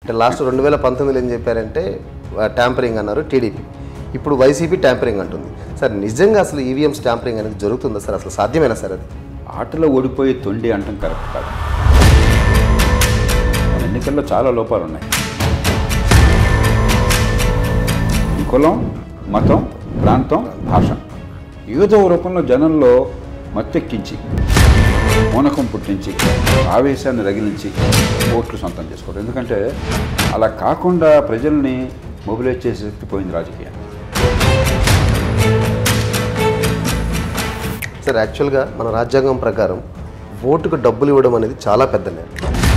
అంటే లాస్ట్ రెండు వేల పంతొమ్మిదిలో ఏం చెప్పారంటే ట్యాంపరింగ్ అన్నారు టీడీపీ ఇప్పుడు వైసీపీ ట్యాంపరింగ్ అంటుంది సార్ నిజంగా అసలు ఈవీఎంస్ ట్యాంపరింగ్ అనేది జరుగుతుందా సార్ అసలు సాధ్యమేనా సార్ అది ఆటలో ఓడిపోయి తొండి అంటాం కరెక్ట్ కాదు మన ఎన్నికల్లో చాలా లోపాలు ఉన్నాయి ఈ కులం మతం ప్రాంతం భాష ఏదో రూపంలో జనంలో మత్తెక్కించి మూనకం పుట్టించి ఆవేశాన్ని రగిలించి ఓట్లు సొంతం చేసుకోవడం ఎందుకంటే అలా కాకుండా ప్రజల్ని మొబిలైజ్ చేసే శక్తి పోయింది రాజకీయం సార్ యాక్చువల్గా మన రాజ్యాంగం ప్రకారం ఓటుకు డబ్బులు ఇవ్వడం అనేది చాలా పెద్ద నేరం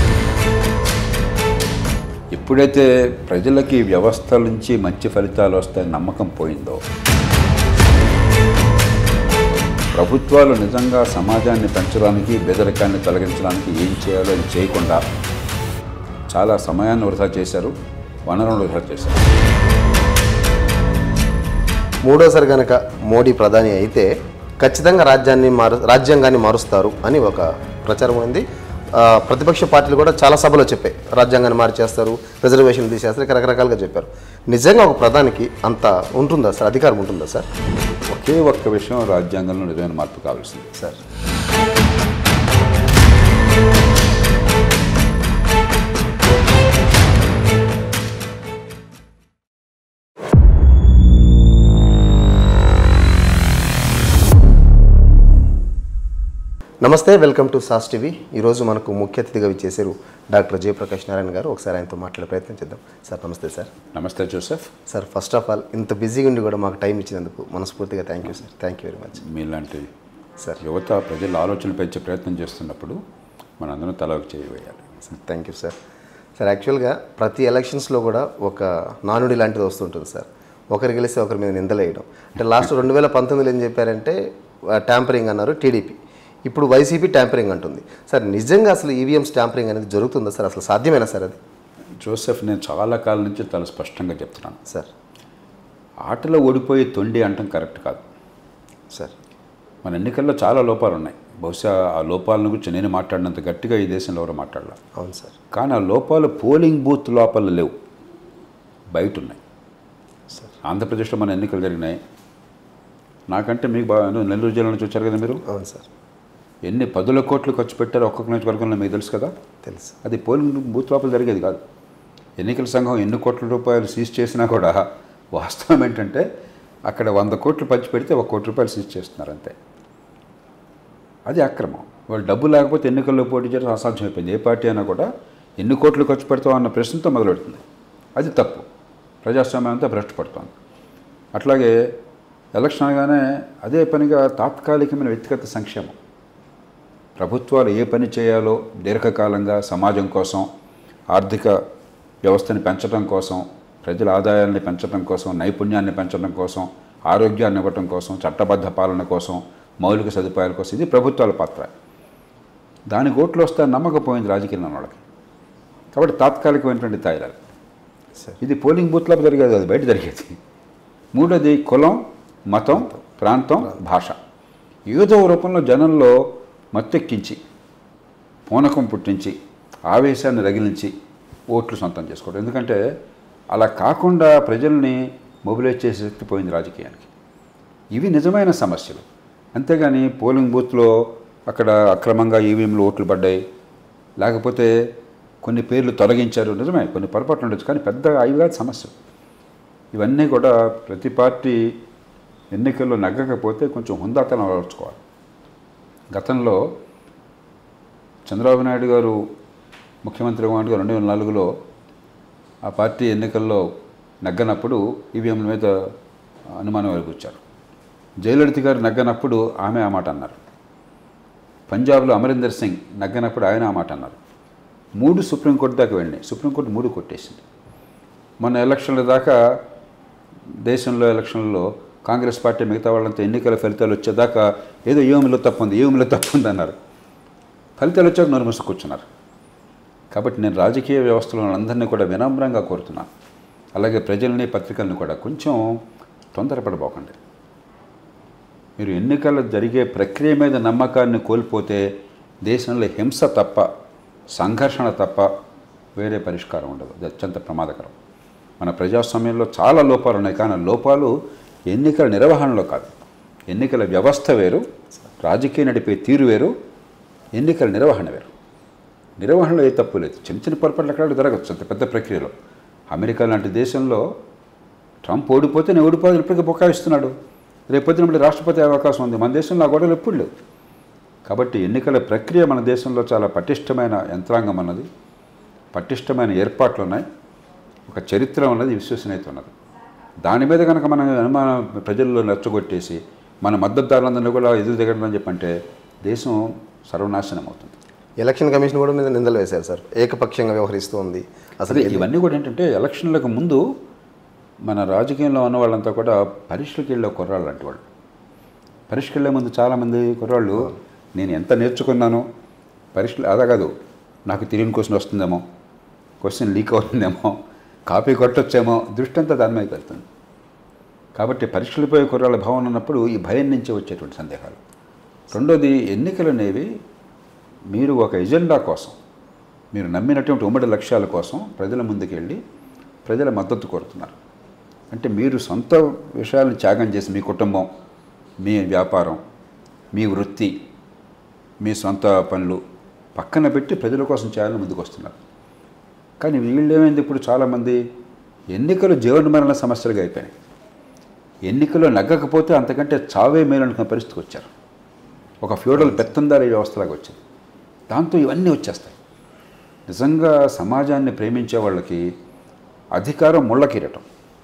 ఎప్పుడైతే ప్రజలకి వ్యవస్థల నుంచి మంచి ఫలితాలు వస్తాయని నమ్మకం పోయిందో ప్రభుత్వాలు నిజంగా సమాజాన్ని పెంచడానికి బెదరికాన్ని తొలగించడానికి ఏం చేయాలో అది చేయకుండా చాలా సమయాన్ని వృధా చేశారు వనరులను వృధా చేశారు మూడోసారి కనుక మోడీ ప్రధాని అయితే ఖచ్చితంగా రాజ్యాన్ని మారు రాజ్యాంగాన్ని మారుస్తారు అని ఒక ప్రచారం ఉంది ఆ, ప్రతిపక్ష పార్టీలు కూడా చాలా సభలో చెప్పాయి రాజ్యాంగాన్ని మార్చేస్తారు రిజర్వేషన్ తీసేస్తారు ఇక రకరకాలుగా చెప్పారు నిజంగా ఒక ప్రధానికి అంత ఉంటుందా సార్ అధికారం ఉంటుందా సార్ ఒకే ఒక్క విషయం రాజ్యాంగంలో నిజమైన మార్పు కావాల్సింది సార్ నమస్తే వెల్కమ్ టు సాస్ టీవీ ఈరోజు మనకు ముఖ్య అతిథిగా విచ్చేసారు డాక్టర్ జయప్రకాష్ నారాయణ గారు ఒకసారి ఆయనతో మాట్లాడే ప్రయత్నం చేద్దాం సార్ నమస్తే సార్ నమస్తే Joseph sir first of all ఇంత బిజీగా ఉండి కూడా మాకు టైం ఇచ్చినందుకు మనస్ఫూర్తిగా thank you sir thank you very much మీలాంటి సార్ యువత ప్రజల ఆలోచనలు పెంచే ప్రయత్నం చేస్తున్నప్పుడు మనందరం తలకు చేయవేయాలి sir thank you sir sir యాక్చువల్గా ప్రతి ఎలక్షన్స్లో కూడా ఒక నానుడి లాంటిది వస్తుంటుంది సార్ ఒకరు గెలిస్తే ఒకరి మీద నిందలేయడం అంటే లాస్ట్ రెండు వేల పంతొమ్మిదిలో ఏం చెప్పారంటే ట్యాంపరింగ్ అన్నారు టీడీపీ ఇప్పుడు వైసీపీ ట్యాంపరింగ్ అంటుంది సార్ నిజంగా అసలు ఈవీఎంస్ ట్యాంపరింగ్ అనేది జరుగుతుందా సార్ అసలు సాధ్యమేనా సార్ అది జోసెఫ్ నేను చాలా కాలం నుంచి చాలా స్పష్టంగా చెప్తున్నాను సార్ ఆటలో ఓడిపోయి తొండి అంటాం కరెక్ట్ కాదు సార్ మన ఎన్నికల్లో చాలా లోపాలు ఉన్నాయి బహుశా ఆ లోపాలను గురించి నేను మాట్లాడినంత గట్టిగా ఈ దేశంలో ఎవరు మాట్లాడాల అవును సార్ కానీ ఆ లోపాలు పోలింగ్ బూత్ లోపల లేవు బయట ఉన్నాయి సార్ ఆంధ్రప్రదేశ్లో మన ఎన్నికలు జరిగినాయి నాకంటే మీకు బాగా నెల్లూరు జిల్లా నుంచి వచ్చారు కదా మీరు అవును సార్ ఎన్ని పదుల కోట్లు ఖర్చు పెట్టారో ఒక్కొక్క నియోజకవర్గంలో మీకు తెలుసు కదా తెలుసు అది పోలింగ్ బూత్ లోపల జరిగేది కాదు ఎన్నికల సంఘం ఎన్ని కోట్ల రూపాయలు సీజ్ చేసినా కూడా వాస్తవం ఏంటంటే అక్కడ వంద కోట్లు పంచి పెడితే ఒక కోటి రూపాయలు సీజ్ చేస్తున్నారు అంతే అది అక్రమం వాళ్ళు డబ్బు లేకపోతే ఎన్నికల్లో పోటీ చేయడం అసాధ్యం అయిపోయింది ఏ పార్టీ అయినా కూడా ఎన్ని కోట్లు ఖర్చు పెడతాం అన్న ప్రశ్నతో మొదలెడుతుంది అది తప్పు ప్రజాస్వామ్యం అంతా భ్రష్టు పడుతోంది అట్లాగే ఎలక్షన్ అనగానే అదే పనిగా తాత్కాలికమైన వ్యక్తిగత సంక్షేమం ప్రభుత్వాలు ఏ పని చేయాలో దీర్ఘకాలంగా సమాజం కోసం ఆర్థిక వ్యవస్థని పెంచడం కోసం ప్రజల ఆదాయాన్ని పెంచడం కోసం నైపుణ్యాన్ని పెంచడం కోసం ఆరోగ్యాన్ని ఇవ్వటం కోసం చట్టబద్ధ పాలన కోసం మౌలిక సదుపాయాల కోసం ఇది ప్రభుత్వాల పాత్ర దానికి ఓట్లు వస్తే నమ్మకపోయింది రాజకీయ వాళ్ళకి కాబట్టి తాత్కాలికమైనటువంటి తాయిలాలు సార్ ఇది పోలింగ్ బూత్లో జరిగేది అది బయట జరిగేది మూడోది కులం మతం ప్రాంతం భాష ఏదో రూపంలో జనంలో మత్తెక్కించి పూనకం పుట్టించి ఆవేశాన్ని రగిలించి ఓట్లు సొంతం చేసుకోవడం ఎందుకంటే అలా కాకుండా ప్రజల్ని మొబిలైజ్ చేసే శక్తి పోయింది రాజకీయానికి ఇవి నిజమైన సమస్యలు అంతేగాని పోలింగ్ బూత్లో అక్కడ అక్రమంగా ఈవీఎంలు ఓట్లు పడ్డాయి లేకపోతే కొన్ని పేర్లు తొలగించారు నిజమే కొన్ని పొరపాట్లు ఉండొచ్చు కానీ పెద్ద అవి కాదు సమస్యలు ఇవన్నీ కూడా ప్రతి పార్టీ ఎన్నికల్లో నగ్గకపోతే కొంచెం హుందాతనం అలవర్చుకోవాలి గతంలో చంద్రబాబు నాయుడు గారు ముఖ్యమంత్రిగా ఉండగా రెండు వేల నాలుగులో ఆ పార్టీ ఎన్నికల్లో నగ్గనప్పుడు ఈవీఎంల మీద అనుమానం వెలిగించారు జయలలిత గారు నగ్గనప్పుడు ఆమె ఆ మాట అన్నారు పంజాబ్లో అమరీందర్ సింగ్ నగ్గనప్పుడు ఆయన ఆ మాట అన్నారు మూడు సుప్రీంకోర్టు దాకా వెళ్ళినాయి సుప్రీంకోర్టు మూడు కొట్టేసింది మొన్న ఎలక్షన్ల దాకా దేశంలో ఎలక్షన్లలో కాంగ్రెస్ పార్టీ మిగతా వాళ్ళంతా ఎన్నికల ఫలితాలు వచ్చేదాకా ఏదో ఏమిలో తప్పు ఉంది ఏమిలో తప్పు ఉంది అన్నారు ఫలితాలు వచ్చాక నోరు మూసి కూర్చున్నారు కాబట్టి నేను రాజకీయ వ్యవస్థలో అందరినీ కూడా వినమ్రంగా కోరుతున్నాను అలాగే ప్రజల్ని పత్రికల్ని కూడా కొంచెం తొందరపడబోకండి మీరు ఎన్నికలు జరిగే ప్రక్రియ మీద నమ్మకాన్ని కోల్పోతే దేశంలో హింస తప్ప సంఘర్షణ తప్ప వేరే పరిష్కారం ఉండదు అది అత్యంత ప్రమాదకరం మన ప్రజాస్వామ్యంలో చాలా లోపాలు ఉన్నాయి కానీ ఆ లోపాలు ఎన్నికల నిర్వహణలో కాదు ఎన్నికల వ్యవస్థ వేరు రాజకీయ నడిపే తీరు వేరు ఎన్నికల నిర్వహణ వేరు నిర్వహణలో ఏ తప్పు లేదు చిన్న చిన్న పొరపాట్లు అక్కడ జరగచ్చు అంత పెద్ద ప్రక్రియలో అమెరికా లాంటి దేశంలో ట్రంప్ ఓడిపోతే నేను ఓడిపోతే ఇప్పటికీ బొక్కాయిస్తున్నాడు రేపు పొద్దున మళ్ళీ రాష్ట్రపతి అయ్యే అవకాశం ఉంది మన దేశంలో ఆ గొడవలు ఎప్పుడు లేవు కాబట్టి ఎన్నికల ప్రక్రియ మన దేశంలో చాలా పటిష్టమైన యంత్రాంగం అన్నది పటిష్టమైన ఏర్పాట్లు ఉన్నాయి ఒక చరిత్ర ఉన్నది విశ్వసనీయత ఉన్నది దాని మీద కనుక మనం అనుమానం ప్రజల్లో నచ్చగొట్టేసి మన మద్దతుదారులందరినీ కూడా ఎదురు దిగడం చెప్పంటే దేశం సర్వనాశనం అవుతుంది ఎలక్షన్ కమిషన్ కూడా మీద నిందలు వేశారు సార్ ఏకపక్షంగా వ్యవహరిస్తూ ఉంది అసలు అసలు ఇవన్నీ కూడా ఏంటంటే ఎలక్షన్లకు ముందు మన రాజకీయంలో ఉన్న వాళ్ళంతా కూడా పరీక్షలకు వెళ్ళే కుర్రాళ్ళు లాంటి వాళ్ళు పరీక్షకు వెళ్ళే ముందు చాలామంది కుర్రాళ్ళు నేను ఎంత నేర్చుకున్నానో పరీక్షలు అదా కాదు నాకు తెలియని క్వశ్చన్ వస్తుందేమో క్వశ్చన్ లీక్ అవుతుందేమో కాపీ కొట్టొచ్చేమో దృష్టి అంతా దాని మీదకి వెళ్తుంది కాబట్టి పరీక్షలు పోయే కుర్రాళ్ళ భావన ఉన్నప్పుడు ఈ భయం నుంచి వచ్చేటువంటి సందేహాలు రెండోది ఎన్నికలు అనేవి మీరు ఒక ఎజెండా కోసం మీరు నమ్మినటువంటి ఉమ్మడి లక్ష్యాల కోసం ప్రజల ముందుకు వెళ్ళి ప్రజల మద్దతు కోరుతున్నారు అంటే మీరు సొంత విషయాలను త్యాగం చేసి మీ కుటుంబం మీ వ్యాపారం మీ వృత్తి మీ సొంత పనులు పక్కన పెట్టి ప్రజల కోసం చేయాలని ముందుకు వస్తున్నారు కానీ వీళ్ళు ఏమైంది ఇప్పుడు చాలామంది ఎన్నికలు జీవన మరణ సమస్యలుగా అయిపోయినాయి ఎన్నికల్లో నగ్గకపోతే అంతకంటే చావే మేలు అనుకున్న పరిస్థితికి వచ్చారు ఒక ఫ్యూడల్ పెత్తందారీ వ్యవస్థలాగా వచ్చింది దాంతో ఇవన్నీ వచ్చేస్తాయి నిజంగా సమాజాన్ని ప్రేమించే వాళ్ళకి అధికారం ముళ్ళ కిరీటం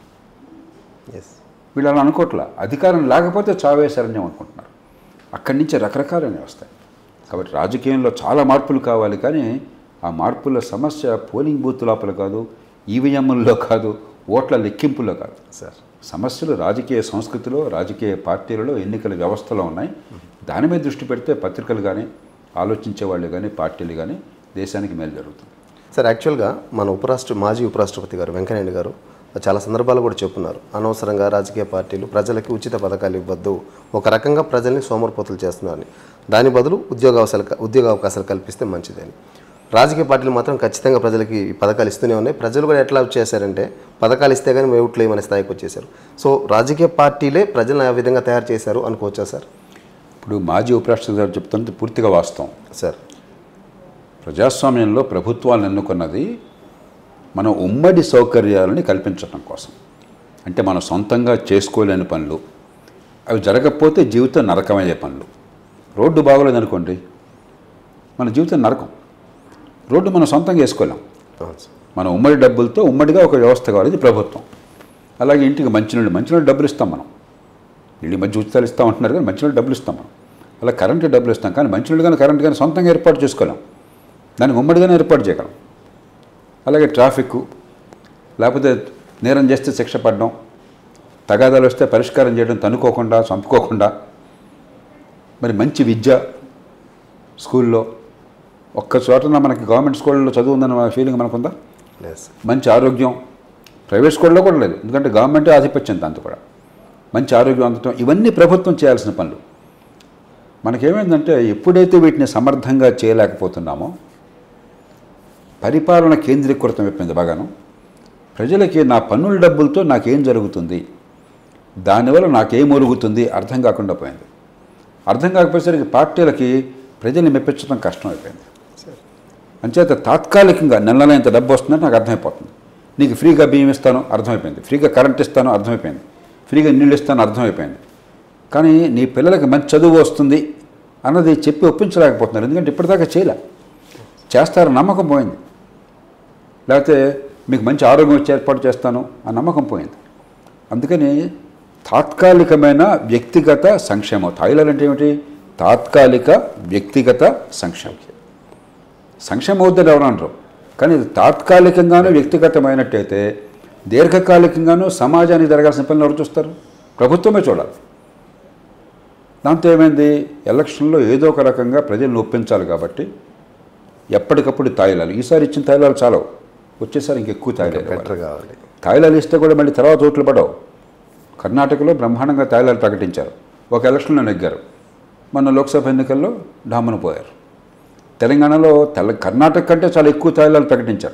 ఎస్ వీళ్ళు అలా అనుకోవట్లా అధికారం లేకపోతే చావే శరణ్యం అనుకుంటున్నారు అక్కడి నుంచి రకరకాలనే వస్తాయి కాబట్టి రాజకీయంలో చాలా మార్పులు కావాలి కానీ ఆ మార్పుల సమస్య పోలింగ్ బూత్ లోపల కాదు ఈవీఎంల్లో కాదు ఓట్ల లెక్కింపులో కాదు సార్ సమస్యలు రాజకీయ సంస్కృతిలో రాజకీయ పార్టీలలో ఎన్నికల వ్యవస్థలో ఉన్నాయి దాని మీద దృష్టి పెడితే పత్రికలు కానీ ఆలోచించే వాళ్ళు కానీ పార్టీలు కానీ దేశానికి మేలు జరుగుతుంది సార్ యాక్చువల్గా మన ఉపరాష్ట్ర మాజీ ఉపరాష్ట్రపతి గారు వెంకయ్యనాయుడు గారు చాలా సందర్భాలు కూడా చెప్పున్నారు అనవసరంగా రాజకీయ పార్టీలు ప్రజలకి ఉచిత పథకాలు ఇవ్వద్దు ఒక రకంగా ప్రజల్ని సోమరిపోతులు చేస్తున్నారని దాని బదులు ఉద్యోగ అవకాశాలు ఉద్యోగ అవకాశాలు కల్పిస్తే మంచిదని రాజకీయ పార్టీలు మాత్రం ఖచ్చితంగా ప్రజలకి ఈ పథకాలు ఇస్తూనే ఉన్నాయి ప్రజలు కూడా ఎట్లా చేశారంటే పథకాలు ఇస్తే కానీ మేము ఓట్లు వేయమనే స్థాయికి వచ్చేసారు సో రాజకీయ పార్టీలే ప్రజలను ఆ విధంగా తయారు చేశారు అనుకోవచ్చా సార్ ఇప్పుడు మాజీ ఉపరాష్ట్రపతి గారు చెప్తున్నది పూర్తిగా వాస్తవం సార్ ప్రజాస్వామ్యంలో ప్రభుత్వాలను ఎన్నుకున్నది మన ఉమ్మడి సౌకర్యాలని కల్పించడం కోసం అంటే మనం సొంతంగా చేసుకోలేని పనులు అవి జరగకపోతే జీవితం నరకమయ్యే పనులు రోడ్డు బాగోలేదు అనుకోండి మన జీవితం నరకం రోడ్డు మనం సొంతంగా వేసుకోలేం అవును సార్ మన ఉమ్మడి డబ్బులతో ఉమ్మడిగా ఒక వ్యవస్థ కావాలి ఇది ప్రభుత్వం అలాగే ఇంటికి మంచినీళ్ళు మంచినీళ్ళు డబ్బులు ఇస్తాం మనం ఇల్లు మధ్య ఉచితాలు ఇస్తాం అంటున్నారు కానీ మంచినీళ్ళు డబ్బులు ఇస్తాం మనం అలా కరెంటు డబ్బులు ఇస్తాం కానీ మంచినీళ్ళు కానీ కరెంట్ కానీ సొంతంగా ఏర్పాటు చేసుకోలేం దానికి ఉమ్మడిగానే ఏర్పాటు చేయగలం అలాగే ట్రాఫిక్ లేకపోతే నేరం చేస్తే శిక్ష పడడం తగాదాలు వస్తే పరిష్కారం చేయడం తనుకోకుండా చంపుకోకుండా మరి మంచి విద్య స్కూల్లో ఒక్క చోటన మనకి గవర్నమెంట్ స్కూళ్ళలో చదువు ఉందన్న ఫీలింగ్ మనకుందా లేదు సార్ మంచి ఆరోగ్యం ప్రైవేట్ స్కూల్లో కూడా లేదు ఎందుకంటే గవర్నమెంటే ఆధిపత్యం దాంతో కూడా మంచి ఆరోగ్యం అందటం ఇవన్నీ ప్రభుత్వం చేయాల్సిన పనులు మనకేమైందంటే ఎప్పుడైతే వీటిని సమర్థంగా చేయలేకపోతున్నామో పరిపాలన కేంద్రీకృతం అయిపోయింది బాగాను ప్రజలకి నా పన్నుల డబ్బులతో నాకేం జరుగుతుంది దానివల్ల నాకేం ఒరుగుతుంది అర్థం కాకుండా పోయింది అర్థం కాకపోయేసరికి పార్టీలకి ప్రజల్ని మెప్పించడం కష్టం అయిపోయింది అంచేత తాత్కాలికంగా నెల నెల ఇంత డబ్బు వస్తుందని నాకు అర్థమైపోతుంది నీకు ఫ్రీగా బియ్యం ఇస్తాను అర్థమైపోయింది ఫ్రీగా కరెంట్ ఇస్తాను అర్థమైపోయింది ఫ్రీగా నీళ్ళు ఇస్తాను అర్థమైపోయింది కానీ నీ పిల్లలకి మంచి చదువు వస్తుంది అన్నది చెప్పి ఒప్పించలేకపోతున్నారు ఎందుకంటే ఇప్పటిదాకా చేయలే చేస్తారు నమ్మకం పోయింది లేకపోతే మీకు మంచి ఆరోగ్యం వచ్చి ఏర్పాటు చేస్తాను ఆ నమ్మకం పోయింది అందుకని తాత్కాలికమైన వ్యక్తిగత సంక్షేమం థాయిలాండ్ అంటే ఏమిటి తాత్కాలిక వ్యక్తిగత సంక్షేమం సంక్షేమం అవుద్దని ఎవరు అనరు కానీ ఇది తాత్కాలికంగానూ వ్యక్తిగతమైనట్టయితే దీర్ఘకాలికంగానూ సమాజానికి జరగాల్సిన పనులు ఎవరు చూస్తారు ప్రభుత్వమే చూడాలి దాంతో ఏమైంది ఎలక్షన్లో ఏదో ఒక రకంగా ప్రజలను ఒప్పించాలి కాబట్టి ఎప్పటికప్పుడు తాయిలాలు ఈసారి ఇచ్చిన తాయిలాలు చాలవు వచ్చేసారి ఇంకెక్కువ తాయిలాలు ఇవ్వాలి. బెటర్ కావాలి తాయిలాలు ఇస్తే కూడా మళ్ళీ తర్వాత ఓట్లు పడవు కర్ణాటకలో బ్రహ్మాండంగా తాయిలాలు ప్రకటించారు ఒక ఎలక్షన్లో నెగ్గారు మొన్న లోక్సభ ఎన్నికల్లో డామను పోయారు తెలంగాణలో తెల కర్ణాటక కంటే చాలా ఎక్కువ తాయిలాలు ప్రకటించారు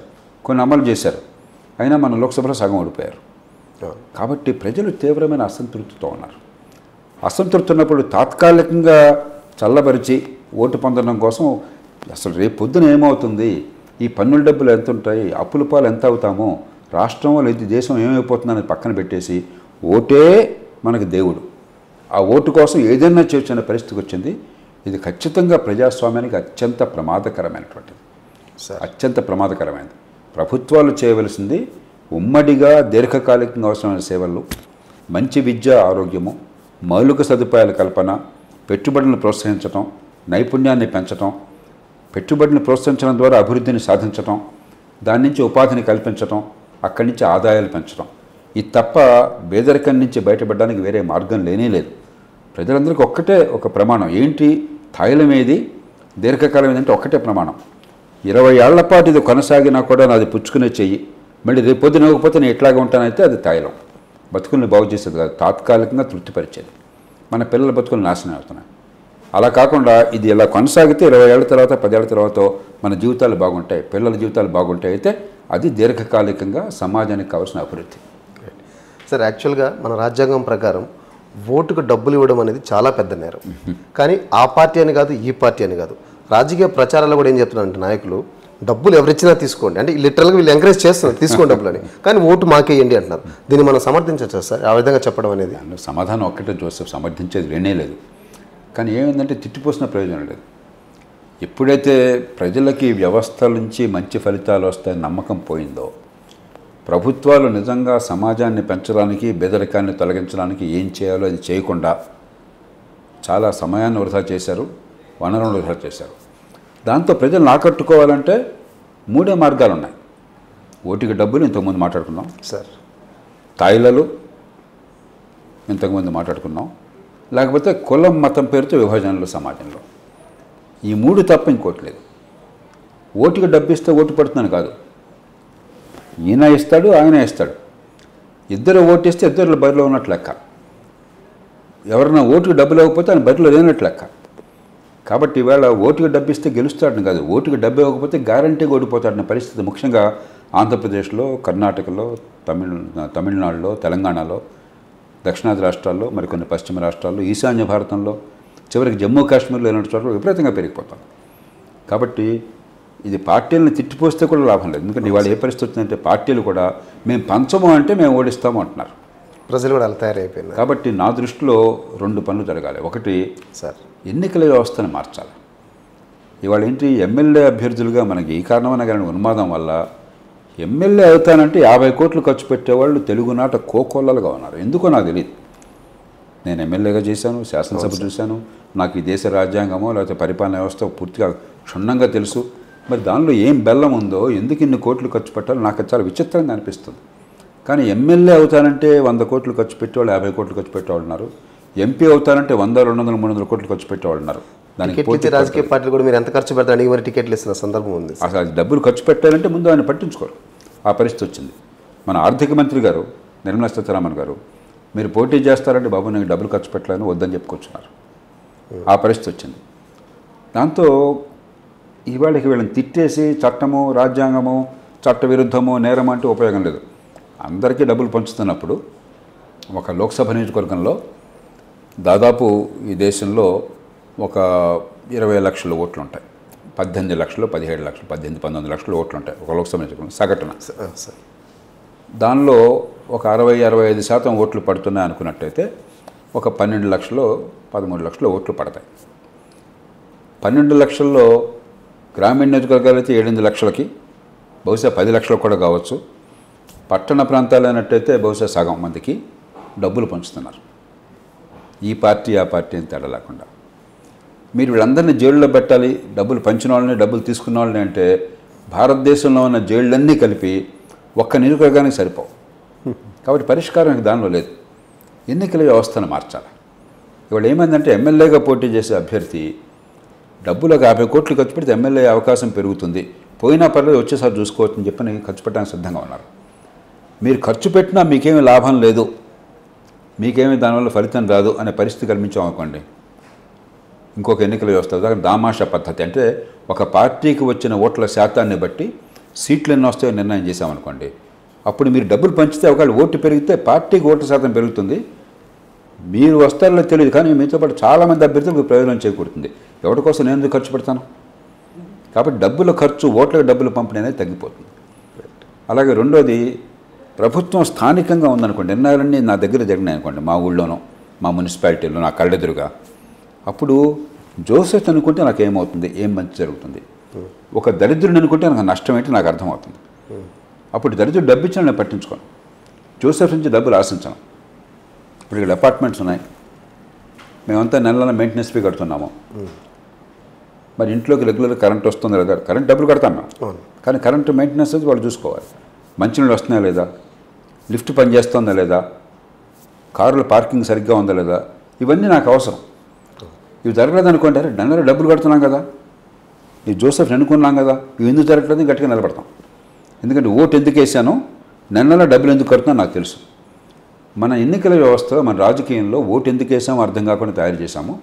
కొన్ని అమలు చేశారు అయినా మన లోక్సభలో సగం ఓడిపోయారు కాబట్టి ప్రజలు తీవ్రమైన అసంతృప్తితో ఉన్నారు అసంతృప్తి ఉన్నప్పుడు తాత్కాలికంగా చల్లబరిచి ఓటు పొందడం కోసం అసలు రేపు పొద్దున ఏమవుతుంది ఈ పన్నుల డబ్బులు ఎంత ఉంటాయి అప్పుల పాలు ఎంత అవుతామో రాష్ట్రం లేదా దేశం ఏమైపోతుందని పక్కన పెట్టేసి ఓటే మనకు దేవుడు ఆ ఓటు కోసం ఏదైనా చేర్చిన పరిస్థితికి వచ్చింది ఇది ఖచ్చితంగా ప్రజాస్వామ్యానికి అత్యంత ప్రమాదకరమైనటువంటిది సార్ అత్యంత ప్రమాదకరమైనది ప్రభుత్వాలు చేయవలసింది ఉమ్మడిగా దీర్ఘకాలికంగా అవసరమైన సేవలు మంచి విద్య ఆరోగ్యము మౌలిక సదుపాయాల కల్పన పెట్టుబడులను ప్రోత్సహించటం నైపుణ్యాన్ని పెంచటం పెట్టుబడిని ప్రోత్సహించడం ద్వారా అభివృద్ధిని సాధించటం దాని నుంచి ఉపాధిని కల్పించటం అక్కడి నుంచి ఆదాయాలు పెంచడం ఇది తప్ప పేదరికం నుంచి బయటపడడానికి వేరే మార్గం లేనే లేదు ప్రజలందరికీ ఒక్కటే ఒక ప్రమాణం ఏంటి తైలం ఏది దీర్ఘకాలం ఏదంటే ఒక్కటే ప్రమాణం ఇరవై ఏళ్ల పాటు ఇది కొనసాగినా కూడా నాది పుచ్చుకునే చెయ్యి మళ్ళీ రేపు పొద్దున ఇవ్వకపోతే నేను ఎట్లాగా ఉంటానైతే అది తైలం బతుకుల్ని బాగు చేసేది కాదు తాత్కాలికంగా తృప్తిపరిచేది మన పిల్లల బతుకులు నాశనం అవుతున్నాయి అలా కాకుండా ఇది ఇలా కొనసాగితే ఇరవై ఏళ్ళ తర్వాత పదేళ్ల తర్వాత మన జీవితాలు బాగుంటాయి పిల్లల జీవితాలు బాగుంటాయి అయితే అది దీర్ఘకాలికంగా సమాజానికి కావాల్సిన అభివృద్ధి సార్ యాక్చువల్గా మన రాజ్యాంగం ప్రకారం ఓటుకు డబ్బులు ఇవ్వడం అనేది చాలా పెద్ద నేరం కానీ ఆ పార్టీ అని కాదు ఈ పార్టీ అని కాదు రాజకీయ ప్రచారాల్లో కూడా ఏం చెప్తున్నారంటే నాయకులు డబ్బులు ఎవరిచ్చినా తీసుకోండి అంటే లిటరల్గా వీళ్ళు ఎంకరేజ్ చేస్తున్నారు తీసుకోండి డబ్బులని కానీ ఓటు మాకేయండి అంటున్నారు దీన్ని మనం సమర్థించవచ్చు సార్ ఆ విధంగా చెప్పడం అనేది దానిలో సమాధానం ఒక్కటే జోసెఫ్ సమర్థించేది లేనే లేదు కానీ ఏమైందంటే తిట్టిపోసిన ప్రయోజనం లేదు ఎప్పుడైతే ప్రజలకి ఈ వ్యవస్థల నుంచి మంచి ఫలితాలు వస్తాయని నమ్మకం పోయిందో ప్రభుత్వాలు నిజంగా సమాజాన్ని పెంచడానికి బెదరికాన్ని తొలగించడానికి ఏం చేయాలో అది చేయకుండా చాలా సమయాన్ని వృధా చేశారు వనరులను వృధా చేశారు దాంతో ప్రజలను ఆకట్టుకోవాలంటే మూడే మార్గాలు ఉన్నాయి ఓటికి డబ్బులు ఇంతకుముందు మాట్లాడుకున్నాం సార్ తాయిలలు ఇంతకుముందు మాట్లాడుకున్నాం లేకపోతే కులం మతం పేరుతో విభజనలు సమాజంలో ఈ మూడు తప్ప ఇంకోటి లేదు ఓటుకి డబ్బు ఇస్తే ఓటు పడుతుందని కాదు ఈయన ఇస్తాడు ఆయన ఇస్తాడు ఇద్దరు ఓటేస్తే ఇద్దరు బరిలో ఉన్నట్లు లెక్క ఎవరైనా ఓటుకి డబ్బు లేకపోతే ఆయన బరిలో లేనట్లు లెక్క కాబట్టి ఈవేళ ఓటుకి డబ్బు ఇస్తే గెలుస్తాడని కాదు ఓటుకి డబ్బు ఇవ్వకపోతే గ్యారంటీగా ఓడిపోతాడన్న పరిస్థితి ముఖ్యంగా ఆంధ్రప్రదేశ్లో కర్ణాటకలో తమిళ తమిళనాడులో తెలంగాణలో దక్షిణాది రాష్ట్రాల్లో మరికొన్ని పశ్చిమ రాష్ట్రాల్లో ఈశాన్య భారతంలో చివరికి జమ్మూ కాశ్మీర్లో ఇలాంటి చోట్ల విపరీతంగా పెరిగిపోతాం కాబట్టి ఇది పార్టీలను తిట్టిపోస్తే కూడా లాభం లేదు ఎందుకంటే ఇవాళ ఏ పరిస్థితి వచ్చిందంటే పార్టీలు కూడా మేము పంచము అంటే మేము ఓడిస్తాము అంటున్నారు ప్రజలు కూడా అలా తయారైపోయినారు కాబట్టి నా దృష్టిలో రెండు పనులు జరగాలి ఒకటి సార్ ఎన్నికల వ్యవస్థను మార్చాలి ఇవాళ ఏంటి ఎమ్మెల్యే అభ్యర్థులుగా మనకి ఈ కారణమైన కానీ ఉన్మాదం వల్ల ఎమ్మెల్యే అవుతానంటే యాభై కోట్లు ఖర్చు పెట్టేవాళ్ళు తెలుగునాట కోకొల్లలుగా ఉన్నారు ఎందుకో నాకు తెలియదు నేను ఎమ్మెల్యేగా చేశాను శాసనసభ చూశాను నాకు ఈ దేశ రాజ్యాంగమో లేకపోతే పరిపాలన వ్యవస్థ పూర్తిగా క్షుణ్ణంగా తెలుసు మరి దానిలో ఏం బెల్లం ఉందో ఎందుకు ఇన్ని కోట్లు ఖర్చు పెట్టాలో నాకు అది చాలా విచిత్రంగా అనిపిస్తుంది కానీ ఎమ్మెల్యే అవుతానంటే వంద కోట్లు ఖర్చు పెట్టేవాళ్ళు యాభై కోట్లు ఖర్చు పెట్టేవాళ్ళు ఉన్నారు ఎంపీ అవుతానంటే వంద రెండు వందల మూడు వందల కోట్లు ఖర్చు పెట్టేవాళ్ళు ఉన్నారు దానికి టికెట్లు ఇచ్చే రాజకీయ పార్టీలు కూడా మీరు ఎంత ఖర్చు పెడతారని మరి టికెట్లు ఇస్తున్న సందర్భం ఉంది అసలు అది డబ్బులు ఖర్చు పెట్టారంటే ముందు ఆయన పట్టించుకోరు ఆ పరిస్థితి వచ్చింది మన ఆర్థిక మంత్రి గారు నిర్మలా సీతారామన్ గారు మీరు పోటీ చేస్తారంటే బాబు నేను డబ్బులు ఖర్చు పెట్టలేను వద్దని చెప్పుకొచ్చున్నారు ఆ పరిస్థితి వచ్చింది దాంతో ఇవాళకి వీళ్ళని తిట్టేసి చట్టము రాజ్యాంగము చట్ట విరుద్ధము నేరం అంటే ఉపయోగం లేదు అందరికీ డబ్బులు పంచుతున్నప్పుడు ఒక లోక్సభ నియోజకవర్గంలో దాదాపు ఈ దేశంలో ఒక ఇరవై లక్షల ఓట్లు ఉంటాయి పద్దెనిమిది లక్షలు పదిహేడు లక్షలు పద్దెనిమిది పంతొమ్మిది లక్షల ఓట్లు ఉంటాయి ఒక లోక్సభ నియోజకవర్గం సగటున ఆ, సార్ దానిలో ఒక అరవై అరవై ఐదు శాతం ఓట్లు పడుతున్నాయి అనుకున్నట్టయితే ఒక పన్నెండు లక్షలు పదమూడు లక్షల ఓట్లు పడతాయి పన్నెండు లక్షల్లో గ్రామీణ నియోజకవర్గాలు అయితే ఏడెనిమిది లక్షలకి బహుశా పది లక్షలు కూడా కావచ్చు పట్టణ ప్రాంతాలు అయినట్టయితే బహుశా సగం మందికి డబ్బులు పంచుతున్నారు ఈ పార్టీ ఆ పార్టీ అని తేడా లేకుండా మీరు వీళ్ళందరినీ జైల్లో పెట్టాలి డబ్బులు పంచిన వాళ్ళని డబ్బులు తీసుకున్న వాళ్ళని అంటే భారతదేశంలో ఉన్న జైళ్ళన్నీ కలిపి ఒక్క నియోజకవర్గానికి సరిపోవు కాబట్టి పరిష్కారం దానిలో లేదు ఎన్నికల వ్యవస్థను మార్చాలి ఇవాళ ఏమైందంటే ఎమ్మెల్యేగా పోటీ చేసే అభ్యర్థి డబ్బులు ఒక యాభై కోట్లు ఖర్చు పెడితే ఎమ్మెల్యే అవకాశం పెరుగుతుంది పోయినా పర్లేదు వచ్చేసారి చూసుకోవచ్చు అని చెప్పి ఖర్చు పెట్టడానికి సిద్ధంగా ఉన్నారు మీరు ఖర్చు పెట్టినా మీకేమీ లాభం లేదు మీకేమీ దానివల్ల ఫలితం రాదు అనే పరిస్థితి కల్పించాం అనుకోండి ఇంకొక ఎన్నికల వ్యవస్థ దాకా దామాషా పద్ధతి అంటే ఒక పార్టీకి వచ్చిన ఓట్ల శాతాన్ని బట్టి సీట్లు ఎన్ని వస్తాయో నిర్ణయం చేశామనుకోండి అప్పుడు మీరు డబ్బులు పంచితే ఒకవేళ ఓటు పెరిగితే పార్టీకి ఓటు శాతం పెరుగుతుంది మీరు వస్తారో తెలియదు కానీ మీతో పాటు చాలామంది అభ్యర్థులకు ప్రయోజనం చేకూరుతుంది ఎవరి కోసం నేను ఎందుకు ఖర్చు పెడతాను కాబట్టి డబ్బుల ఖర్చు ఓట్లకు డబ్బులు పంపిణీ అనేది తగ్గిపోతుంది అలాగే రెండోది ప్రభుత్వం స్థానికంగా ఉందనుకోండి నిర్ణయాలన్నీ నా దగ్గర జరిగినాయి అనుకోండి మా ఊళ్ళోనో మా మున్సిపాలిటీలో నా కళ్ళెదురుగా అప్పుడు జోసెఫ్ అనుకుంటే నాకు ఏమవుతుంది ఏం మంచి జరుగుతుంది ఒక దరిద్రుని అనుకుంటే నాకు నష్టం ఏంటి నాకు అర్థమవుతుంది అప్పుడు దరిద్రుడు డబ్బు ఇచ్చిన నేను పట్టించుకోను జోసెఫ్ నుంచి డబ్బులు ఆశించను ఇప్పుడు ఇక్కడ అపార్ట్మెంట్స్ ఉన్నాయి మేమంతా నెల నెల మెయింటెనెన్స్ ఫీ కడుతున్నాము మరి ఇంట్లోకి రెగ్యులర్ కరెంట్ వస్తుందా లేదా కరెంట్ డబ్బులు కడతాం మేము అవును. కానీ కరెంట్ మెయింటెనెన్స్ అది వాళ్ళు చూసుకోవాలి మంచినీళ్ళు వస్తున్నాయా లేదా లిఫ్ట్ పనిచేస్తుందా లేదా కారుల పార్కింగ్ సరిగ్గా ఉందా లేదా ఇవన్నీ నాకు అవసరం ఇవి జరగలేదు అనుకోండి అరే నెలలో డబ్బులు కడుతున్నాం కదా ఈ జోసెఫ్ ఎన్నుకున్నాం కదా ఇవి ఎందుకు జరగట్లేదు గట్టిగా నిలబడతాం ఎందుకంటే ఓటు ఎందుకు వేసానో నెలలో డబ్బులు ఎందుకు కడుతున్నా నాకు తెలుసు మన ఎన్నికల వ్యవస్థలో మన రాజకీయంలో ఓటు ఎందుకు వేసామో అర్థం కాకుండా తయారు చేశాము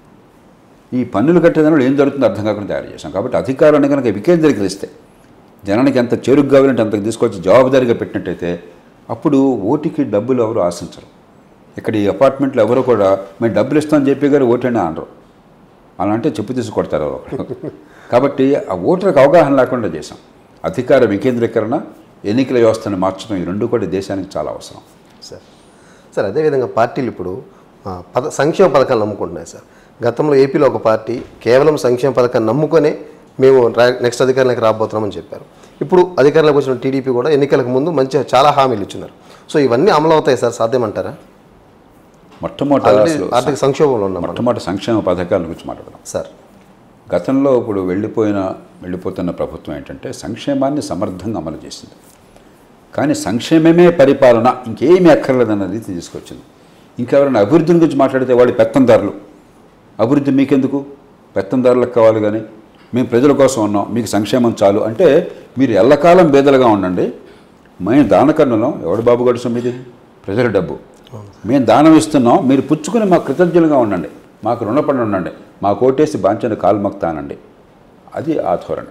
ఈ పన్నులు కట్టేదానిలో ఏం జరుగుతుందో అర్థం కాకుండా తయారు చేశాం కాబట్టి అధికారాన్ని కనుక వికేంద్రీకరిస్తే జనానికి ఎంత చేరుకు కావాలంటే అంతకు తీసుకొచ్చి జవాబుదారీగా పెట్టినట్టయితే అప్పుడు ఓటుకి డబ్బులు ఎవరు ఆశించరు ఇక్కడ ఈ అపార్ట్మెంట్లో ఎవరు కూడా మేము డబ్బులు ఇస్తామని చెప్పి గారు ఓటైనా అనరు అలా అంటే చెప్పు తీసి కొడతారు ఎవరో ఒకరు. కాబట్టి ఆ ఓటర్కి అవగాహన లేకుండా చేశాం అధికార వికేంద్రీకరణ ఎన్నికల వ్యవస్థను మార్చడం ఈ రెండు కూడా దేశానికి చాలా అవసరం సార్ సార్ అదేవిధంగా పార్టీలు ఇప్పుడు ఆ, పద సంక్షేమ పథకాలు నమ్ముకుంటున్నాయి సార్ గతంలో ఏపీలో ఒక పార్టీ కేవలం సంక్షేమ పథకాన్ని నమ్ముకొనే మేము రా- నెక్స్ట్ అధికారంలోకి రాబోతున్నామని చెప్పారు ఇప్పుడు అధికారంలోకి వచ్చిన టీడీపీ కూడా ఎన్నికలకు ముందు మంచిగా చాలా హామీలు ఇచ్చున్నారు సో ఇవన్నీ అమలు అవుతాయి సార్ సాధ్యమంటారా మొట్టమొదటి ఆల్రెడీ అసలు ఆర్థిక సంక్షోభంలో ఉన్నాం మనం. మొట్టమొదటి సంక్షేమ పథకాల గురించి మాట్లాడదాం సార్ గతంలో ఇప్పుడు వెళ్ళిపోయిన వెళ్ళిపోతున్న ప్రభుత్వం ఏంటంటే సంక్షేమాన్ని సమర్థంగా అమలు చేసింది కానీ సంక్షేమమే పరిపాలన ఇంకేమీ అక్కర్లేదన్న రీతి తీసుకొచ్చింది ఇంకెవరైనా అభివృద్ధి గురించి మాట్లాడితే వాళ్ళు పెత్తందారులు అభివృద్ధి మీకెందుకు పెత్తందారులకు కావాలి కానీ మేము ప్రజల కోసం ఉన్నాం మీకు సంక్షేమం చాలు అంటే మీరు ఎల్లకాలం బేదలుగా ఉండండి మేము దానకన్నులం ఎవడు బాబు గడు సొమ్మిది ప్రజల డబ్బు మేము దానం ఇస్తున్నాం మీరు పుచ్చుకుని మాకు కృతజ్ఞులుగా ఉండండి మాకు రుణపడి ఉండండి మా కోటేసి బాంచని కాలు మొక్తానండి అది ఆ ధోరణి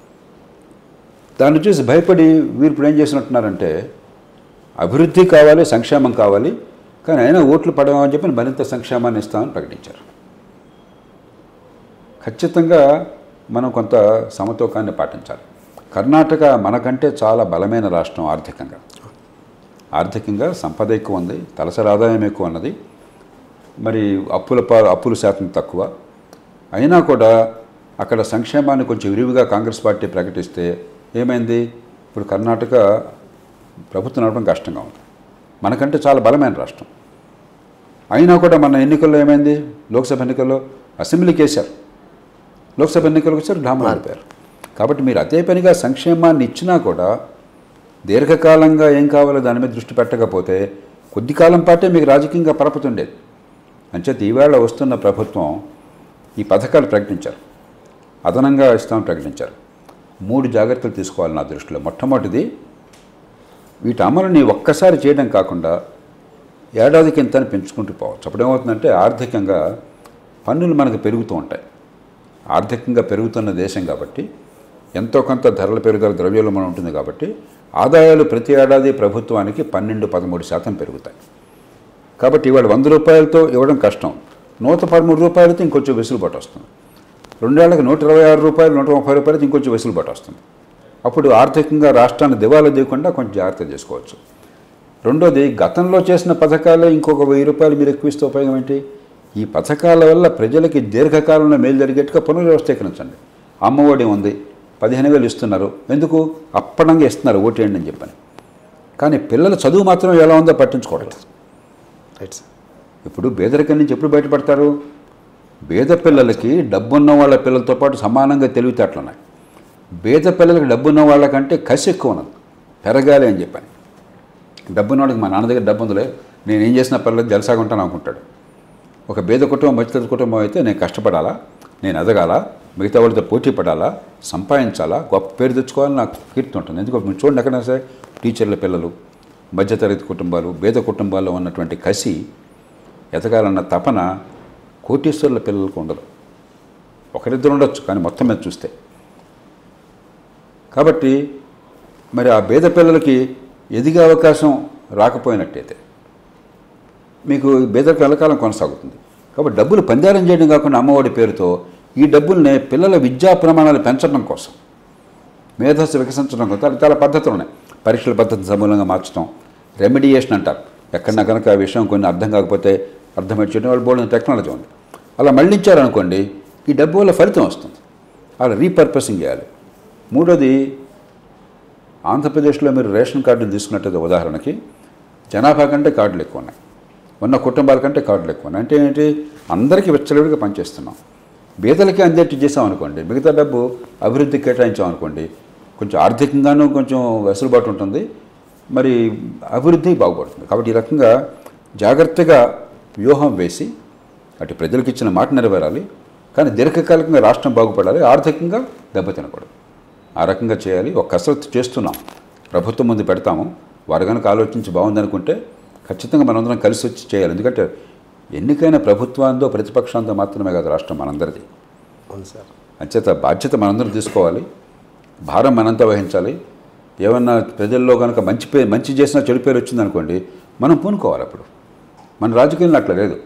దాన్ని చూసి భయపడి వీరు ఇప్పుడు ఏం చేసినట్టున్నారంటే అభివృద్ధి కావాలి సంక్షేమం కావాలి కానీ అయినా ఓట్లు పడమని చెప్పి మరింత సంక్షేమాన్ని ఇస్తామని ప్రకటించారు ఖచ్చితంగా మనం కొంత సమతూకాన్ని పాటించాలి కర్ణాటక మనకంటే చాలా బలమైన రాష్ట్రం ఆర్థికంగా ఆర్థికంగా సంపద ఎక్కువ ఉంది తలసరి ఆదాయం ఎక్కువ ఉన్నది మరి అప్పుల పా అప్పుల శాతం తక్కువ అయినా కూడా అక్కడ సంక్షేమాన్ని కొంచెం విరివిగా కాంగ్రెస్ పార్టీ ప్రకటిస్తే ఏమైంది ఇప్పుడు కర్ణాటక ప్రభుత్వం నడపడం కష్టంగా ఉంది మనకంటే చాలా బలమైన రాష్ట్రం అయినా కూడా మన ఎన్నికల్లో ఏమైంది లోక్సభ ఎన్నికల్లో అసెంబ్లీకి వేశారు లోక్సభ ఎన్నికలకు వచ్చారు ఢామా ఆడిపోయారు కాబట్టి మీరు అదే పనిగా సంక్షేమాన్ని ఇచ్చినా కూడా దీర్ఘకాలంగా ఏం కావాలో దాని మీద దృష్టి పెట్టకపోతే కొద్ది కాలం పాటే మీకు రాజకీయంగా పరపుతుండేది అంచేత ఈవేళ వస్తున్న ప్రభుత్వం ఈ పథకాలు ప్రకటించారు అదనంగా ఇస్తామని ప్రకటించారు మూడు జాగ్రత్తలు తీసుకోవాలి నా దృష్టిలో మొట్టమొదటిది వీటి అమలుని ఒక్కసారి చేయడం కాకుండా ఏడాదికి ఇంత అని పెంచుకుంటూ పోవచ్చు అప్పుడు ఏమవుతుందంటే ఆర్థికంగా పన్నులు మనకు పెరుగుతూ ఉంటాయి ఆర్థికంగా పెరుగుతున్న దేశం కాబట్టి ఎంతో కొంత ధరల పెరుగుదల ద్రవ్యోల్బణం ఉంటుంది కాబట్టి ఆదాయాలు ప్రతి ఏడాది ప్రభుత్వానికి పన్నెండు పదమూడు శాతం పెరుగుతాయి కాబట్టి ఇవాళ వంద రూపాయలతో ఇవ్వడం కష్టం నూట పదమూడు రూపాయలతో ఇంకొంచెం వెసులుబాటు వస్తుంది రెండేళ్లకు నూట ఇరవై ఆరు రూపాయలు నూట ముప్పై రూపాయలతో ఇంకొంచెం వెసులుబాటు వస్తుంది అప్పుడు ఆర్థికంగా రాష్ట్రాన్ని దివాలా తీయకుండా కొంచెం జాగ్రత్త చేసుకోవచ్చు రెండోది గతంలో చేసిన పథకాలే ఇంకొక వెయ్యి రూపాయలు మీరు ఎక్కువ ఇస్తే ఉపయోగం ఏంటి ఈ పథకాల వల్ల ప్రజలకి దీర్ఘకాలంలో మేలు జరిగేట్టుగా పునర్వ్యవస్థీకరించండి అమ్మఒడి ఉంది పదిహేను వేలు ఇస్తున్నారు ఎందుకు అప్పడంగా ఇస్తున్నారు ఓటేయండి అని చెప్పని కానీ పిల్లల చదువు మాత్రం ఎలా ఉందో పట్టించుకోవట్లేదు రైట్ సార్ ఇప్పుడు పేదరికం నుంచి ఎప్పుడు బయటపడతారు పేద పిల్లలకి డబ్బున్న వాళ్ళ పిల్లలతో పాటు సమానంగా తెలివితేటలు ఉన్నాయి పేద పిల్లలకి డబ్బున్న వాళ్ళకంటే కసి ఎక్కువ ఉన్నది పెరగాలి అని చెప్పని డబ్బున్న వాడికి మా నాన్న దగ్గర డబ్బు ఉందిలే నేను ఏం చేసినా పర్లేదు జలసాగా ఉంటాను అనుకుంటాడు ఒక పేద కుటుంబం మధ్యతరగతి కుటుంబం అయితే నేను కష్టపడాలా నేను ఎదగాల మిగతా వాళ్ళతో పోటీ పడాలా సంపాదించాలా గొప్ప పేరు తెచ్చుకోవాలని నాకు కీర్తి ఉంటుంది ఎందుకంటే మీరు చూడండి ఎక్కడైనా సరే టీచర్ల పిల్లలు మధ్యతరగతి కుటుంబాలు పేద కుటుంబాల్లో ఉన్నటువంటి కసి ఎదగాలన్న తపన కోటీశ్వరుల పిల్లలకు ఉండదు ఒకరిద్దరు ఉండొచ్చు కానీ మొత్తం మీద చూస్తే కాబట్టి మరి ఆ పేద పిల్లలకి ఎదిగే అవకాశం రాకపోయినట్టయితే మీకు బేదరికం ఎల్లకాలం కొనసాగుతుంది కాబట్టి డబ్బులు పందారం చేయడం కాకుండా అమ్మఒడి పేరుతో ఈ డబ్బుల్ని పిల్లల విద్యా ప్రమాణాలు పెంచడం కోసం మేధస్సు వికసించడం కోసం చాలా- చాలా పద్ధతులు ఉన్నాయి పరీక్షల పద్ధతిని సమూలంగా మార్చడం రెమిడియేషన్ అంటారు ఎక్కడన్నా కనుక ఆ విషయం కొన్ని అర్థం కాకపోతే అర్థమై చేయడం వాళ్ళు బోర్డు టెక్నాలజీ ఉంది అలా మళ్ళించారనుకోండి ఈ డబ్బు వల్ల ఫలితం వస్తుంది అలా రీపర్పసింగ్ చేయాలి మూడోది ఆంధ్రప్రదేశ్లో మీరు రేషన్ కార్డులు తీసుకున్నట్టయితే ఉదాహరణకి జనాభా కంటే కార్డులు ఎక్కువ ఉన్నాయి ఉన్న కుటుంబాల కంటే కార్డులు ఎక్కువ ఉన్నాయి అంటే ఏంటి అందరికీ విచ్చలవిడిగా పనిచేస్తున్నాం బీదలకి అందేట్టు చేసాం అనుకోండి మిగతా డబ్బు అభివృద్ధికి కేటాయించాం అనుకోండి కొంచెం ఆర్థికంగానూ కొంచెం వెసులుబాటు ఉంటుంది మరి అభివృద్ధి బాగుపడుతుంది కాబట్టి ఈ రకంగా జాగ్రత్తగా వ్యూహం వేసి అటు ప్రజలకు ఇచ్చిన మాట నెరవేరాలి కానీ దీర్ఘకాలికంగా రాష్ట్రం బాగుపడాలి ఆర్థికంగా దెబ్బతినకూడదు ఆ రకంగా చేయాలి ఒక కసరత్తు చేస్తున్నాం ప్రభుత్వం ముందు పెడతాము వారు కనుక ఆలోచించి బాగుందనుకుంటే ఖచ్చితంగా మనందరం కలిసి వచ్చి చేయాలి ఎందుకంటే ఎన్నికైన ప్రభుత్వాందో ప్రతిపక్షాంతో మాత్రమే కాదు రాష్ట్రం మనందరిది అవును సార్ అంచేత బాధ్యత మనందరం తీసుకోవాలి భారం మనంతా వహించాలి ఏమన్నా ప్రజల్లో కనుక మంచి పేరు మంచి చేసినా చెడు పేరు వచ్చిందనుకోండి మనం పూనుకోవాలి అప్పుడు మన రాజకీయంలో అట్లా లేదు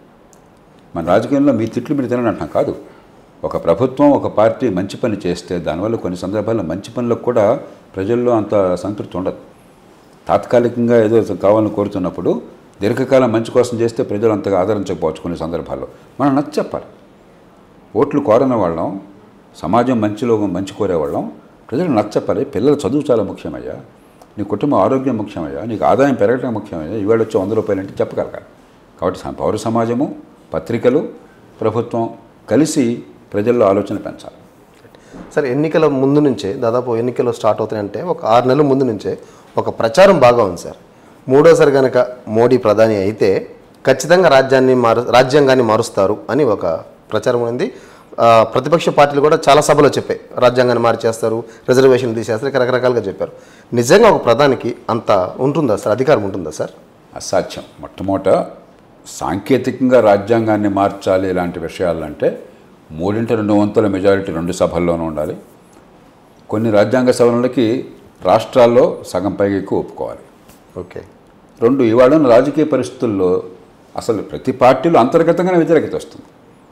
మన రాజకీయంలో మీ తిట్లు మీరు తినని అంటున్నాం కాదు ఒక ప్రభుత్వం ఒక పార్టీ మంచి పని చేస్తే దానివల్ల కొన్ని సందర్భాల్లో మంచి పనులకు కూడా ప్రజల్లో అంత సంతృప్తి ఉండదు తాత్కాలికంగా ఏదో కావాలని కోరుతున్నప్పుడు దీర్ఘకాలం మంచి కోసం చేస్తే ప్రజలు అంతగా ఆదరించకపోవచ్చు కొన్ని సందర్భాల్లో మనం నచ్చ చెప్పాలి ఓట్లు కోరని వాళ్ళం సమాజం మంచిలో మంచి కోరేవాళ్ళం ప్రజలు నచ్చపాలి పిల్లల చదువు చాలా ముఖ్యమయ్యా నీ కుటుంబం ఆరోగ్యం ముఖ్యమయ్యా నీకు ఆదాయం పెరగడం ముఖ్యమయ్యా ఇవాళ వచ్చి వంద రూపాయలు అంటే చెప్పగలగాలి కాబట్టి స- పౌర సమాజము పత్రికలు ప్రభుత్వం కలిసి ప్రజల్లో ఆలోచన పెంచాలి సార్ ఎన్నికల ముందు నుంచే దాదాపు ఎన్నికలు స్టార్ట్ అవుతాయంటే ఒక ఆరు నెలల ముందు నుంచే ఒక ప్రచారం బాగా ఉంది సార్ మూడోసారి కనుక మోడీ ప్రధాని అయితే ఖచ్చితంగా రాజ్యాన్ని మారు రాజ్యాంగాన్ని మారుస్తారు అని ఒక ప్రచారం ఉంది ఆ, ప్రతిపక్ష పార్టీలు కూడా చాలా సభలో చెప్పాయి రాజ్యాంగాన్ని మార్చేస్తారు రిజర్వేషన్లు తీసేస్తారు ఇక రకరకాలుగా చెప్పారు నిజంగా ఒక ప్రధానికి అంత ఉంటుందా సార్ అధికారం ఉంటుందా సార్ అసాధ్యం మొట్టమొదట సాంకేతికంగా రాజ్యాంగాన్ని మార్చాలి ఇలాంటి విషయాలంటే మూడింటి రెండు వంతుల మెజారిటీ రెండు సభల్లోనూ ఉండాలి కొన్ని రాజ్యాంగ సవరణలకి రాష్ట్రాల్లో సగం పైగా ఎక్కువ ఒప్పుకోవాలి ఓకే రెండు ఇవాళ ఉన్న రాజకీయ పరిస్థితుల్లో అసలు ప్రతి పార్టీలో అంతర్గతంగానే వ్యతిరేకత వస్తుంది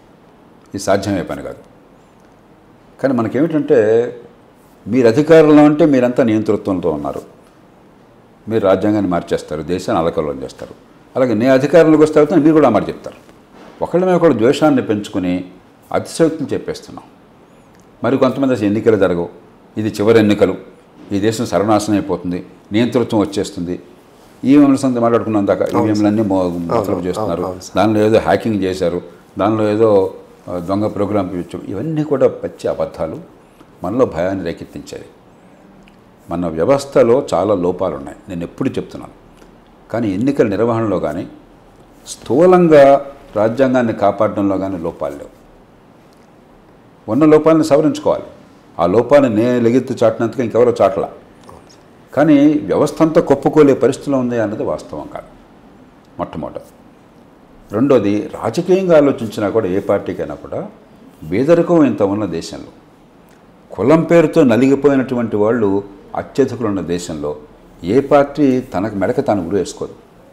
ఇది సాధ్యమే పని కాదు కానీ మనకేమిటంటే మీరు అధికారంలో ఉంటే మీరంతా నియంతృత్వంతో ఉన్నారు మీరు రాజ్యాంగాన్ని మార్చేస్తారు దేశాన్ని అలకల్లోం చేస్తారు అలాగే నేను అధికారంలోకి వస్తే అవుతాను మీరు కూడా ఆ మాట చెప్తారు ఒకళ్ళ మీద ఒకళ్ళు ద్వేషాన్ని పెంచుకుని అతిశయోక్తులు చెప్పేస్తున్నాం మరి కొంతమంది అసలు ఎన్నికలు జరగవు ఇది చివరి ఎన్నికలు ఈ దేశం సర్వనాశనం అయిపోతుంది నియంతృత్వం వచ్చేస్తుంది ఈవీఎంల సంత మాట్లాడుకున్నాం దాకా ఈవీఎంలన్నీ మొదలు చేస్తున్నారు దానిలో ఏదో హ్యాకింగ్ చేశారు దానిలో ఏదో ఆ, దొంగ ప్రోగ్రామ్ ఇవ్వచ్చు ఇవన్నీ కూడా పచ్చి అబద్ధాలు మనలో భయాన్ని రేకెత్తించేది మన వ్యవస్థలో చాలా లోపాలు ఉన్నాయి నేను ఎప్పుడు చెప్తున్నాను కానీ ఎన్నికల నిర్వహణలో కానీ స్థూలంగా రాజ్యాంగాన్ని కాపాడడంలో కానీ లోపాలు లేవు ఉన్న లోపాలను సవరించుకోవాలి ఆ లోపాన్ని నేను లెగెత్తి చాటినందుకు ఇంకెవరో చాటల కానీ వ్యవస్థ అంతా కొప్పుకోలే పరిస్థితిలో ఉంది అన్నది వాస్తవం కాదు మొట్టమొదటి రెండోది రాజకీయంగా ఆలోచించినా కూడా ఏ పార్టీకైనా కూడా బేదరికం ఇంత ఉన్న దేశంలో కులం పేరుతో నలిగిపోయినటువంటి వాళ్ళు అత్యధికులు ఉన్న దేశంలో ఏ పార్టీ తనకు మెడక తాను గురి వేసుకోదు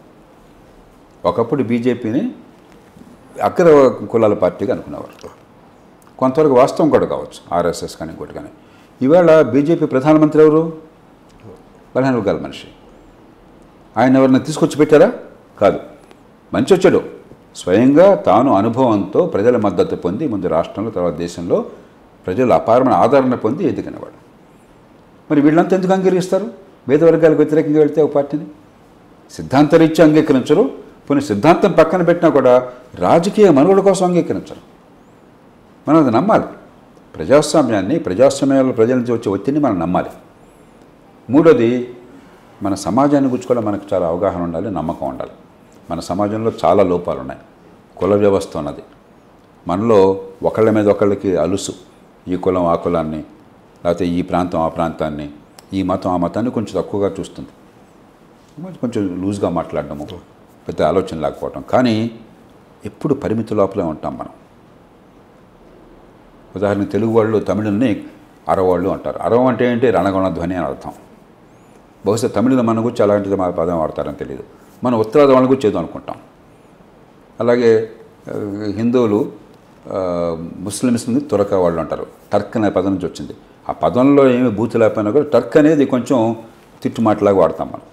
ఒకప్పుడు బీజేపీని అగ్ర కులాల పార్టీగా అనుకునేవారు కొంతవరకు వాస్తవం కూడా కావచ్చు ఆర్ఎస్ఎస్ కానీ ఇంకోటి కానీ ఇవాళ బీజేపీ ప్రధానమంత్రి ఎవరు బలహీన వర్గాల మనిషి ఆయన ఎవరిని తీసుకొచ్చి పెట్టారా కాదు మంచి వచ్చాడు స్వయంగా తాను అనుభవంతో ప్రజల మద్దతు పొంది ముందు రాష్ట్రంలో తర్వాత దేశంలో ప్రజల అపారమైన ఆదరణ పొంది ఎదిగినవాడు మరి వీళ్ళంతా ఎందుకు అంగీకరిస్తారు పేద వర్గాలకు వ్యతిరేకంగా వెళ్తే ఒక పార్టీని సిద్ధాంతరీత్యా అంగీకరించరు పోనీ సిద్ధాంతం పక్కన పెట్టినా కూడా రాజకీయ మనుగడ కోసం అంగీకరించరు మనం అది నమ్మాలి ప్రజాస్వామ్యాన్ని ప్రజాస్వామ్యంలో ప్రజల నుంచి వచ్చే ఒత్తిడిని మనం నమ్మాలి మూడోది మన సమాజాన్ని గురించి కూడా మనకు చాలా అవగాహన ఉండాలి నమ్మకం ఉండాలి మన సమాజంలో చాలా లోపాలు ఉన్నాయి కుల వ్యవస్థ ఉన్నది మనలో ఒకళ్ళ మీద ఒకళ్ళకి అలుసు ఈ కులం ఆ కులాన్ని లేకపోతే ఈ ప్రాంతం ఆ ప్రాంతాన్ని ఈ మతం ఆ మతాన్ని కొంచెం తక్కువగా చూస్తుంది కొంచెం లూజ్గా మాట్లాడడము పెద్ద ఆలోచన లేకపోవటం కానీ ఎప్పుడు పరిమితి లోపలే ఉంటాం మనం ఉదాహరణకు తెలుగు వాళ్ళు తమిళుల్ని అరవాళ్ళు అంటారు అరవం అంటే ఏంటి రణగొణ ధ్వని అని అర్థం బహుశా తమిళ మన గురించి అలాంటిది మా పదం వాడతారని తెలియదు మన ఉత్తరాది వాళ్ళ గురించి ఏదో అనుకుంటాం అలాగే ఆ, హిందువులు ఆ, ముస్లిమ్స్ని తురక వాళ్ళు అంటారు టర్క్ అనే పదం నుంచి వచ్చింది ఆ పదంలో ఏమి బూతు లేకపోయినా కూడా టర్క్ అనేది కొంచెం తిట్టుమాటలాగా వాడతాం మనం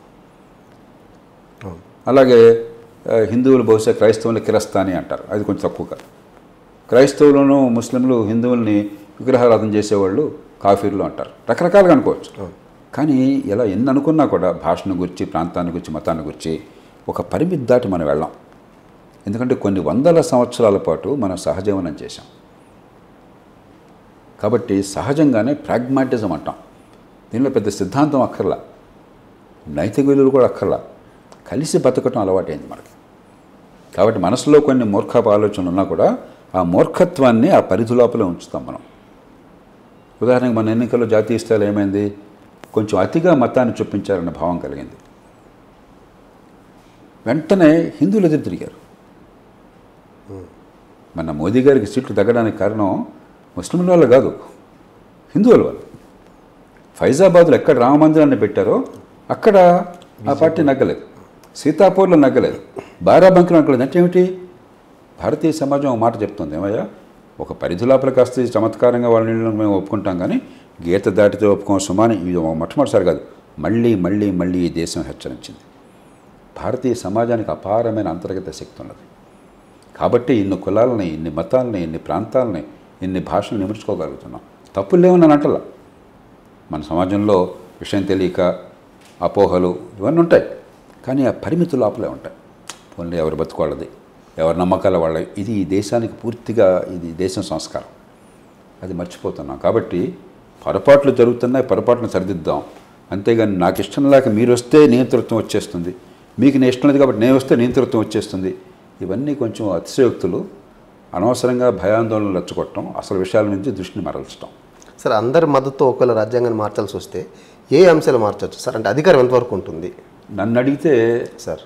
అలాగే ఆ, హిందువులు బహుశా క్రైస్తవులు కిరస్తాని అంటారు అది కొంచెం తక్కువగా క్రైస్తవులను ముస్లింలు హిందువుల్ని విగ్రహారాధన చేసేవాళ్ళు కాఫీర్లు అంటారు రకరకాలుగా అనుకోవచ్చు కానీ ఇలా ఎన్ని అనుకున్నా కూడా భాషను గురించి ప్రాంతాన్ని గురించి మతాన్ని గురించి ఒక పరిమితి దాటి మనం వెళ్ళాం ఎందుకంటే కొన్ని వందల సంవత్సరాల పాటు మనం సహజీవనం చేశాం కాబట్టి సహజంగానే ప్రాగ్మాటిజం అంటాం దీనిలో పెద్ద సిద్ధాంతం అక్కర్లా నైతిక విలువలు కూడా అక్కర్లా కలిసి బతకటం అలవాటైంది మనకి కాబట్టి మనసులో కొన్ని మూర్ఖపు ఆలోచనలు ఉన్నా కూడా ఆ మూర్ఖత్వాన్ని ఆ పరిధి లోపలే ఉంచుతాం మనం ఉదాహరణకు మన ఎన్నికల్లో జాతీయ స్థాయిలో ఏమైంది కొంచెం అతిగా మతాన్ని చొప్పించారన్న భావం కలిగింది వెంటనే హిందువులు ఎదురు తిరిగారు మన మోదీ గారికి సీట్లు తగ్గడానికి కారణం ముస్లింల వల్ల కాదు హిందువుల వల్ల ఫైజాబాద్లో ఎక్కడ రామ మందిరాన్ని పెట్టారో అక్కడ ఆ పార్టీ నగ్గలేదు సీతాపూర్లో నగ్గలేదు బారాబంకిలో నగ్గలేదు అంటే ఏమిటి భారతీయ సమాజం ఒక మాట చెప్తుంది ఏమయ్యా ఒక పరిధి లోపల కాస్త చమత్కారంగా వాళ్ళ నీళ్ళని మేము ఒప్పుకుంటాం కానీ గీత దాటితే ఒప్పుకోం సుమాని ఇది మొట్టమొదటిసారి కాదు మళ్ళీ మళ్ళీ మళ్ళీ ఈ దేశం హెచ్చరించింది భారతీయ సమాజానికి అపారమైన అంతర్గత శక్తి ఉన్నది కాబట్టి ఇన్ని కులాలని ఇన్ని మతాలని ఇన్ని ప్రాంతాలని ఇన్ని భాషలు నిమిర్చుకోగలుగుతున్నాం తప్పులు లేవని అంటలా మన సమాజంలో విషయం తెలియక అపోహలు ఇవన్నీ ఉంటాయి కానీ ఆ పరిమితి లోపలే ఉంటాయి పోన్లే ఎవరి బతుకోళ్ళది ఎవరి నమ్మకాల వాళ్ళ ఇది ఈ దేశానికి పూర్తిగా ఇది దేశం సంస్కారం అది మర్చిపోతున్నాం కాబట్టి పొరపాట్లు జరుగుతున్నాయి పొరపాట్లను సరిదిద్దాం అంతేగాని నాకు ఇష్టం లేక మీరు వస్తే నియంతృత్వం వచ్చేస్తుంది మీకు నేను ఇష్టం లేదు కాబట్టి నేను వస్తే నియంతృత్వం వచ్చేస్తుంది ఇవన్నీ కొంచెం అతిశయోక్తులు అనవసరంగా భయాందోళనలు రెచ్చగొట్టడం అసలు విషయాల నుంచి దృష్టిని మరల్చడం సార్ అందరి మద్దతుతో ఒకవేళ రాజ్యాంగాన్ని మార్చాల్సి వస్తే ఏ అంశాలు మార్చవచ్చు సార్ అంటే అధికారం ఎంతవరకు ఉంటుంది నన్ను అడిగితే సార్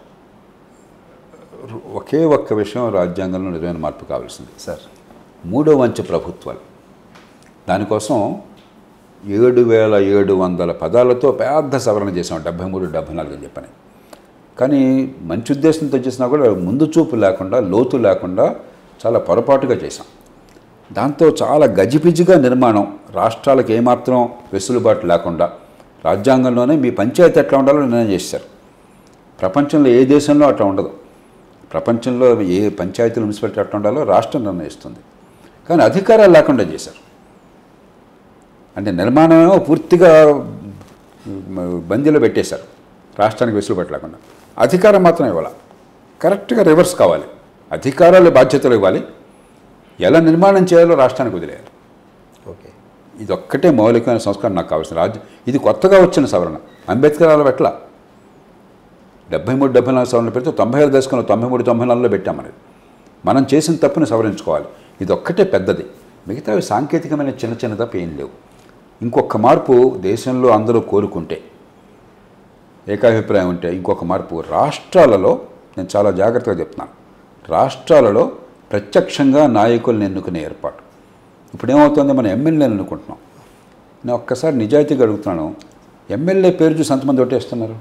ఒకే ఒక్క విషయం రాజ్యాంగంలో నిజమైన మార్పు కావాల్సింది సార్ మూడో వంచ ప్రభుత్వాలు దానికోసం ఏడు వేల ఏడు వందల పదాలతో పెద్ద సవరణ చేసాం డెబ్బై మూడు డెబ్బై నాలుగు అని చెప్పని కానీ మంచి ఉద్దేశంతో చేసినా కూడా ముందు చూపు లేకుండా లోతు లేకుండా చాలా పొరపాటుగా చేశాం దాంతో చాలా గజిబిజిగా నిర్మాణం రాష్ట్రాలకు ఏమాత్రం వెసులుబాటు లేకుండా రాజ్యాంగంలోనే మీ పంచాయతీ ఎట్లా ఉండాలో నిర్ణయం చేశారు ప్రపంచంలో ఏ దేశంలో అట్లా ఉండదు ప్రపంచంలో ఏ పంచాయతీలు మున్సిపాలిటీ అట్లా ఉండాలో రాష్ట్రం నిర్ణయిస్తుంది కానీ అధికారాలు లేకుండా చేశారు అంటే నిర్మాణమేమో పూర్తిగా మ, బందీలో పెట్టేశారు రాష్ట్రానికి వెసులుబాటు లేకుండా అధికారం మాత్రం ఇవ్వాలి కరెక్ట్గా రివర్స్ కావాలి అధికారాలు బాధ్యతలు ఇవ్వాలి ఎలా నిర్మాణం చేయాలో రాష్ట్రానికి వదిలేయాలి ఓకే ఇది ఒక్కటే మౌలికమైన సంస్కారం నాకు కావాల్సిన రాజ్యం ఇది కొత్తగా వచ్చిన సవరణ అంబేద్కర్ అలా పెట్టలా డెబ్బై మూడు డెబ్బై నాలుగు సవరణ పెడితే తొంభై ఏళ్ళ దశకంలో తొంభై మూడు తొంభై నాలుగులో పెట్టామని మనం చేసిన తప్పుని సవరించుకోవాలి ఇది ఒక్కటే పెద్దది మిగతావి సాంకేతికమైన చిన్న చిన్న తప్ప ఏం లేవు ఇంకొక మార్పు దేశంలో అందరూ కోరుకుంటే ఏకాభిప్రాయం ఉంటే ఇంకొక మార్పు రాష్ట్రాలలో నేను చాలా జాగ్రత్తగా చెప్తున్నాను రాష్ట్రాలలో ప్రత్యక్షంగా నాయకుల్ని ఎన్నుకునే ఏర్పాటు ఇప్పుడు ఏమవుతుంది మనం ఎమ్మెల్యేలు ఎన్నుకుంటున్నాం నేను ఒక్కసారి నిజాయితీగా అడుగుతున్నాను ఎమ్మెల్యే పేరు చూసి ఎంతమంది ఓటేస్తున్నారు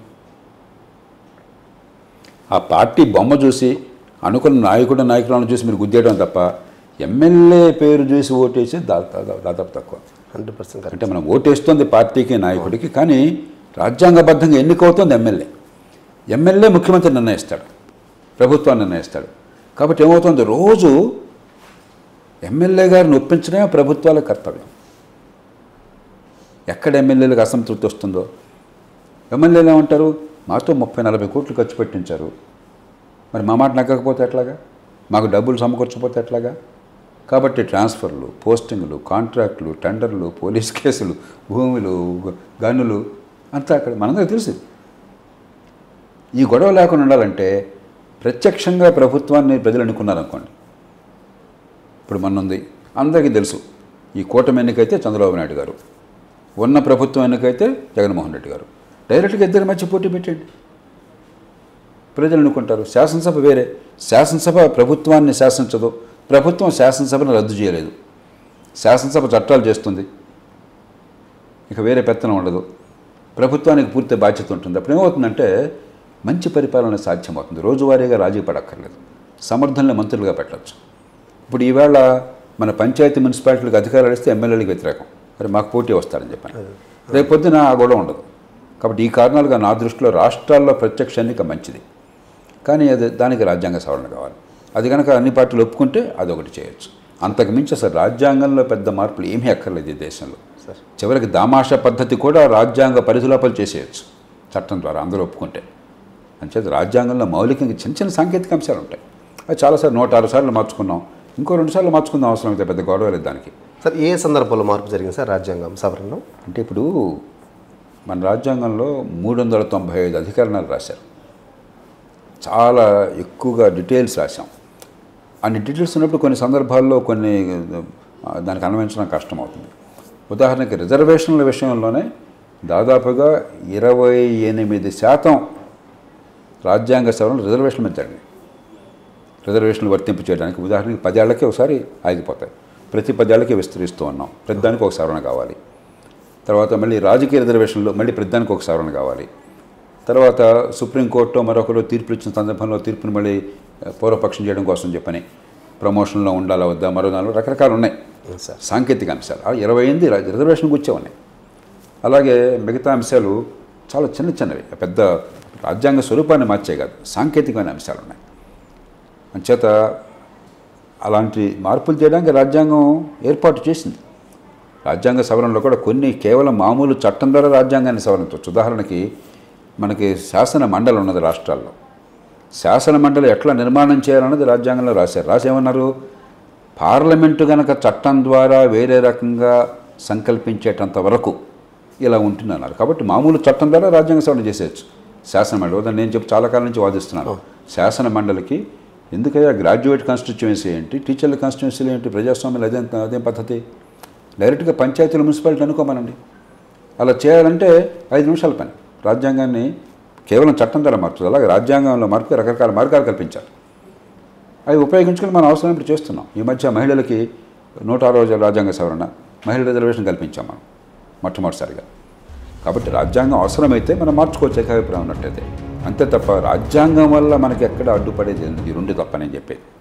ఆ పార్టీ బొమ్మ చూసి అనుకున్న నాయకుడు నాయకులను చూసి మీరు గుద్దేయడం తప్ప ఎమ్మెల్యే పేరు చూసి ఓటేసి దా- దా- దాదాపు తక్కువ హండ్రెడ్ పర్సెంట్ కరెక్ట్ అంటే మనం ఓటేస్తుంది పార్టీకి నాయకుడికి కానీ రాజ్యాంగబద్ధంగా ఎన్నికవుతుంది ఎమ్మెల్యే ఎమ్మెల్యే ముఖ్యమంత్రి నిర్ణయిస్తాడు ప్రభుత్వాన్ని నిర్ణయిస్తాడు కాబట్టి ఏమవుతుంది రోజు ఎమ్మెల్యే గారిని ఒప్పించడమే ప్రభుత్వాల కర్తవ్యం ఎక్కడ ఎమ్మెల్యేలకు అసంతృప్తి వస్తుందో ఎమ్మెల్యేలు ఏమంటారు మాతో ముప్పై నలభై కోట్లు ఖర్చు పెట్టించారు మరి మా మాట నగ్గకపోతే ఎట్లాగా మాకు డబ్బులు సమకూర్చకపోతే ఎట్లాగా కాబట్టి ట్రాన్స్ఫర్లు పోస్టింగ్లు కాంట్రాక్టులు టెండర్లు పోలీస్ కేసులు భూములు గనులు అంతా అక్కడ మనందరికీ తెలుసు ఈ గొడవ లేకుండా ఉండాలంటే ప్రత్యక్షంగా ప్రభుత్వాన్ని ప్రజలు ఎన్నుకున్నారనుకోండి ఇప్పుడు మన ఉంది అందరికీ తెలుసు ఈ కూటమి ఎన్నికైతే చంద్రబాబు నాయుడు గారు ఉన్న ప్రభుత్వం ఎన్నికైతే జగన్మోహన్ రెడ్డి గారు డైరెక్ట్గా ఇద్దరి మధ్య పోటీ పెట్టండి ప్రజలు అనుకుంటారు శాసనసభ వేరే శాసనసభ ప్రభుత్వాన్ని శాసించదు ప్రభుత్వం శాసనసభను రద్దు చేయలేదు శాసనసభ చట్టాలు చేస్తుంది ఇక వేరే పెత్తనం ఉండదు ప్రభుత్వానికి పూర్తి బాధ్యత ఉంటుంది అప్పుడు ఏమవుతుందంటే మంచి పరిపాలన సాధ్యమవుతుంది రోజువారీగా రాజీ పడక్కర్లేదు సమర్థనలో మంత్రులుగా పెట్టచ్చు ఇప్పుడు ఈవేళ మన పంచాయతీ మున్సిపాలిటీలకు అధికారాలు ఇస్తే ఎమ్మెల్యేలకు వ్యతిరేకం మరి మాకు పోటీ వస్తారని చెప్పాను రేపు పొద్దున ఆ గొడవ ఉండదు కాబట్టి ఈ కారణాలుగా నా దృష్టిలో రాష్ట్రాల్లో ప్రత్యక్ష ఎన్నిక మంచిది కానీ అది దానికి రాజ్యాంగ సవరణ కావాలి అది కనుక అన్ని పార్టీలు ఒప్పుకుంటే అదొకటి చేయొచ్చు అంతకు మించి అసలు రాజ్యాంగంలో పెద్ద మార్పులు ఏమీ అక్కర్లేదు ఈ దేశంలో చివరికి దామాషా పద్ధతి కూడా రాజ్యాంగ పరిధిలోపల చేసేయచ్చు చట్టం ద్వారా అందరూ ఒప్పుకుంటే అంచేత రాజ్యాంగంలో మౌలికంగా చిన్న చిన్న సాంకేతిక అంశాలు ఉంటాయి అది చాలాసార్లు నూట ఆరు సార్లు మార్చుకున్నాం ఇంకో రెండు సార్లు మార్చుకుందాం అవసరం అయితే పెద్ద గొడవ లేదు దానికి సార్ ఏ సందర్భంలో మార్పు జరిగింది సార్ రాజ్యాంగం సవరణలో అంటే ఇప్పుడు మన రాజ్యాంగంలో మూడు వందల తొంభై ఐదు అధికరణాలు రాశారు చాలా ఎక్కువగా డీటెయిల్స్ రాశాం అన్ని డీటెయిల్స్ ఉన్నప్పుడు కొన్ని సందర్భాల్లో కొన్ని ఆ, దానికి అన్వయించడం కష్టం అవుతుంది ఉదాహరణకి రిజర్వేషన్ల విషయంలోనే దాదాపుగా ఇరవై ఎనిమిది శాతం రాజ్యాంగ సవరణ రిజర్వేషన్ల మీద జరిగినాయి రిజర్వేషన్లు వర్తింపు చేయడానికి ఉదాహరణకి పదేళ్లకి ఒకసారి ఆగిపోతాయి ప్రతి పదేళ్లకి విస్తరిస్తూ ఉన్నాం ప్రతిదానికి ఒక సవరణ కావాలి తర్వాత మళ్ళీ రాజకీయ రిజర్వేషన్లో మళ్ళీ ప్రతిదానికి ఒక సవరణ కావాలి తర్వాత సుప్రీంకోర్టు మరొకరు తీర్పులు ఇచ్చిన సందర్భంలో తీర్పును మళ్ళీ ఆ, పూర్వపక్షం చేయడం కోసం చెప్పని ప్రమోషన్లో ఉండాలా వద్దా మరో నాలుగు రకరకాలు ఉన్నాయి సార్ సాంకేతిక అంశాలు ఆ ఇరవై ఎనిమిది రా- రిజర్వేషన్ గుచ్చే ఉన్నాయి అలాగే మిగతా అంశాలు చాలా చిన్న చిన్నవి పెద్ద రాజ్యాంగ స్వరూపాన్ని మార్చే కాదు సాంకేతికమైన అంశాలు ఉన్నాయి అంచేత అలాంటి మార్పులు చేయడానికి రాజ్యాంగం ఏర్పాటు చేసింది రాజ్యాంగ సవరణలో కూడా కొన్ని కేవలం మామూలు చట్టం ద్వారా రాజ్యాంగాన్ని సవరించవచ్చు ఉదాహరణకి మనకి శాసన మండలి ఉన్నది రాష్ట్రాల్లో శాసన మండలి ఎట్లా నిర్మాణం చేయాలన్నది రాజ్యాంగంలో రాశారు రాసేమన్నారు పార్లమెంటు గనక చట్టం ద్వారా వేరే రకంగా సంకల్పించేటంత వరకు ఇలా ఉంటుందన్నారు కాబట్టి మామూలు చట్టం ద్వారా రాజ్యాంగ సవరణ చేసేయచ్చు శాసన మండలి ఉదాహరణ నేను చెప్పి చాలా కాలం నుంచి వాదిస్తున్నాను శాసన మండలికి ఎందుకయ్యా గ్రాడ్యుయేట్ కాన్స్టిట్యుయెన్సీ ఏంటి టీచర్ల కాన్స్టిట్యుయెన్సీలు ఏంటి ప్రజాస్వామ్యాలు అదేం అదేం పద్ధతి డైరెక్ట్గా పంచాయతీలు మున్సిపాలిటీ అనుకోమనండి అలా చేయాలంటే ఐదు నిమిషాల పని రాజ్యాంగాన్ని కేవలం చట్టం ద్వారా మార్చదు అలాగే రాజ్యాంగంలో మార్పు రకరకాల మార్గాలు కల్పించాలి అవి ఉపయోగించుకొని మనం అవసరం ఇప్పుడు చేస్తున్నాం ఈ మధ్య మహిళలకి నూట ఆరో రాజ్యాంగ సవరణ మహిళ రిజర్వేషన్ కల్పించాం మనం మొట్టమొదటిసారిగా కాబట్టి రాజ్యాంగం అవసరమైతే మనం మార్చుకోవచ్చు ఏకాభిప్రాయం ఉన్నట్టయితే అంతే తప్ప రాజ్యాంగం వల్ల మనకి ఎక్కడ అడ్డుపడేది లేదు. ఈ రెండు తప్ప నేను చెప్పేది